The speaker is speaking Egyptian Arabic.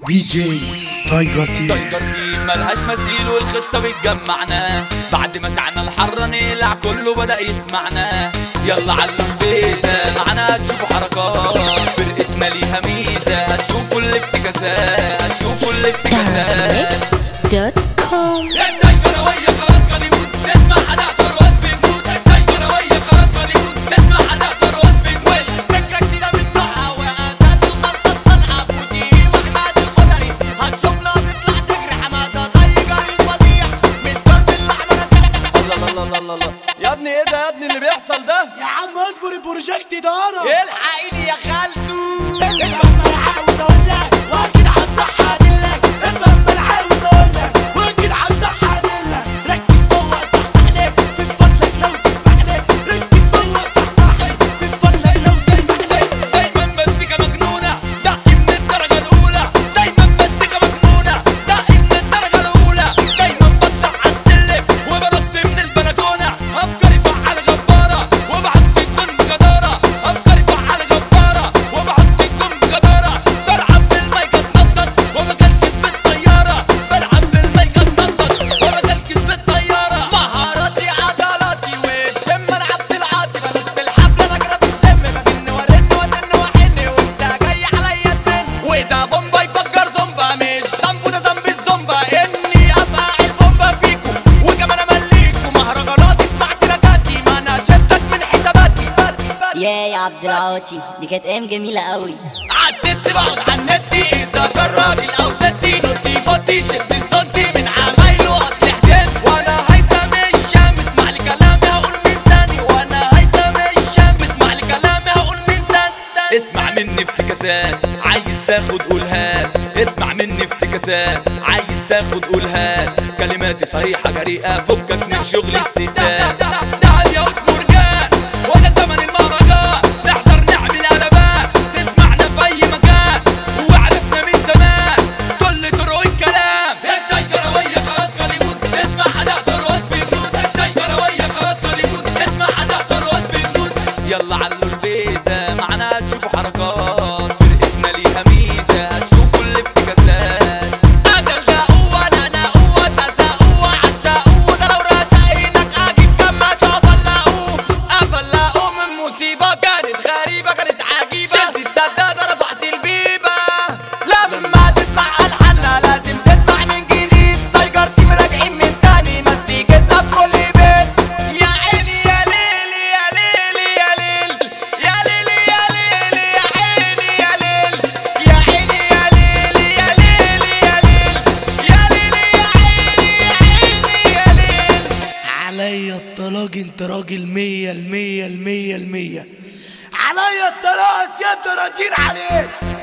دي جي تايجر تي تايجر تيم ملهاش مثيل والخطة بتجمعنا بعد ما سعنا الحرة نقلع كله بدأ يسمعنا يلا على البيزة معانا هتشوفوا حركات فرقتنا ليها ميزة هتشوفوا الافتكاسات هتشوفوا الافتكاسات Mixed.com التايجراوية خلاص قد يموت نسمع حدا ترقص بيموت التايجراوية خلاص قد يموت نسمع حدا ترقص بيموت فكرة جديدة من نوعها وأساس الخلطة الصنعة بودي محمد الخضري هتشوفنا تطلع تجري حمادة تايجر الفظيع من الدرب الأحمر الله الله الله الله الله يا ابني ايه ده يا ابني اللي بيحصل ده يا عم اصبر البروجكت دارة الحقيني يا خالتو المهم انا عاوز اقول لك واكيد على الصحة ادلك المهم انا عاوز اقول لك واكيد على الصحة ادلك ركز فوق صحصح لك من فضلك لو تسمح لك ركز فوق صحصح لك من فضلك لو تسمح لك دايما مزيكا مجنونة دقي من الدرجة الأولى دايما مزيكا مجنونة دقي من الدرجة الأولى دايما بطلع على السلم وبنط من البلكونة أفكاري فعالة جبارة وبعدي الجون بجدارة أفكاري فعالة جبارة وبعدي الجون بجدارة بلعب بالمايك اتنطط وبكلكس بالطيارة بلعب بالمايك اتنطط وبكلكس بالطيارة مهاراتي عضلاتي وبشم انا عبد العاطي بنط الحبل انا كده في الجيم بجن وارن وادن واحن وانت جاي عليا تمن وده بومبا يفجر زومبا مش ذنبه ده ذنب الزومبا اني افقع البومبا فيكو وكمان امليكوا مهرجانات اسمع تراكاتي ما انا شلتك من حساباتي يا يا عبد العاطي دي كانت ايام جميله قوي عدت بقعد على النت اذا كان راجل او ستي نطي فضي شد السنتي من عمايله اصل حسين وانا هيثم الشام اسمع لي كلامي هقول مين تاني وانا هيثم الشام اسمع لي كلامي هقول مين تاني اسمع مني افتكاسات عايز تاخد قولها اسمع مني افتكاسات عايز تاخد قولها كلماتي صحيحة جريئة فكك من شغل الستات تعال يا قط مرجان وده زمن المهرجان نحضر نعمل قلبان تسمعنا في اي مكان وعرفنا من زمان كل طرق الكلام التايجراوية خلاص قد يموت اسمع حدا ترقص بيموت التايجراوية خلاص قد يموت اسمع حدا ترقص بيموت يلا علوا البيزة معانا هتشوفوا حركات فرقتنا ليها ميزة هتشوفوا الافتكاسات اجل ده قوة انا انا قوة ساسا قوة عشا قوة ده لو راشقينك اجيب كماشة افلقوه افلقوه من مصيبة كانت غريبة كانت عجيبة شلت السدادة رفعت البيبة لا من ما تسمع الحنا لازم تسمع من جديد تايجر تيم راجعين من تاني مزيكتنا في كل بيت يا عيني يا ليلي يا ليلي يا ليل يا ليلي يا ليلي يا عيني يا ليل يا عيني يا ليلي يا ليلي يا ليل يا ليلي يا عيني يا عيني يا ليل عليا الطلاق انت راجل مية المية المية المية عليا الطلاق يا راجين عليك